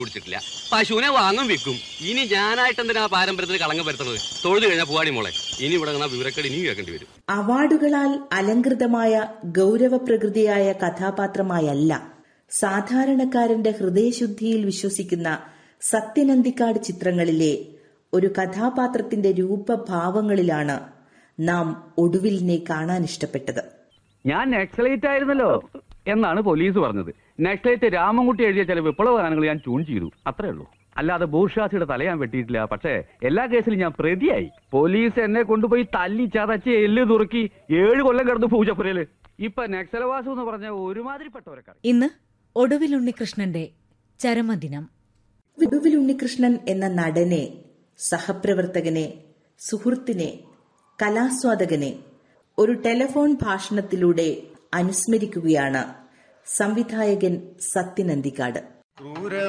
കുടിച്ചിട്ടില്ല പശുവിനെ വാങ്ങും വിൽക്കും ഇനി ഞാനായിട്ട് എന്തിനാ പാരമ്പര്യത്തിന് കളങ്കം വരുത്തുന്നത് തൊഴുതു കഴിഞ്ഞാൽ പോവാടി മോളെ ഇനി ഇവിടെ നിന്നാ വിവരക്കേട് ഇനിയും കേൾക്കേണ്ടി വരും അവാർഡുകളാൽ അലങ്കൃതമായ ഗൗരവപ്രകൃതിയായ കഥാപാത്രമായല്ല സാധാരണക്കാരന്റെ ഹൃദയശുദ്ധിയിൽ വിശ്വസിക്കുന്ന സത്യനന്ദിക്കാട് ചിത്രങ്ങളിലെ ഒരു കഥാപാത്രത്തിന്റെ രൂപഭാവങ്ങളിലാണ് നാം ഒടുവിലിനെ കാണാൻ ഇഷ്ടപ്പെട്ടത് ഞാൻ നക്സലൈറ്റ് ആയിരുന്നല്ലോ എന്നാണ് പോലീസ് പറഞ്ഞത് നക്സലൈറ്റ് രാമൻകുട്ടി എഴുതിയ ചില വിപ്ലവ ഗാനങ്ങൾ ഞാൻ ട്യൂൺ ചെയ്തു അത്രേ ഉള്ളൂ അല്ലാതെ ബൂർഷാസിയുടെ തല ഞാൻ വെട്ടിയിട്ടില്ല പക്ഷേ എല്ലാ കേസിലും ഞാൻ പ്രതിയായി പോലീസ് എന്നെ കൊണ്ടുപോയി തല്ലി ചതച്ച് എല്ല് തുറക്കി ഏഴ് കൊല്ലം കിടന്നു പൂജപ്പുരയില് ഇപ്പൊ നക്സലവാസം എന്ന് പറഞ്ഞ ഒരുമാതിരിപ്പെട്ടവരൊക്കെ ഇന്ന് ഒടുവിൽ ഉണ്ണികൃഷ്ണന്റെ ചരമദിനം ഒടുവിൽ ഉണ്ണികൃഷ്ണൻ എന്ന നടനെ സഹപ്രവർത്തകനെ സുഹൃത്തിനെ കലാസ്വാദകനെ ഒരു ടെലിഫോൺ ഭാഷണത്തിലൂടെ അനുസ്മരിക്കുകയാണ് സംവിധായകൻ സത്യനന്ദിക്കാട്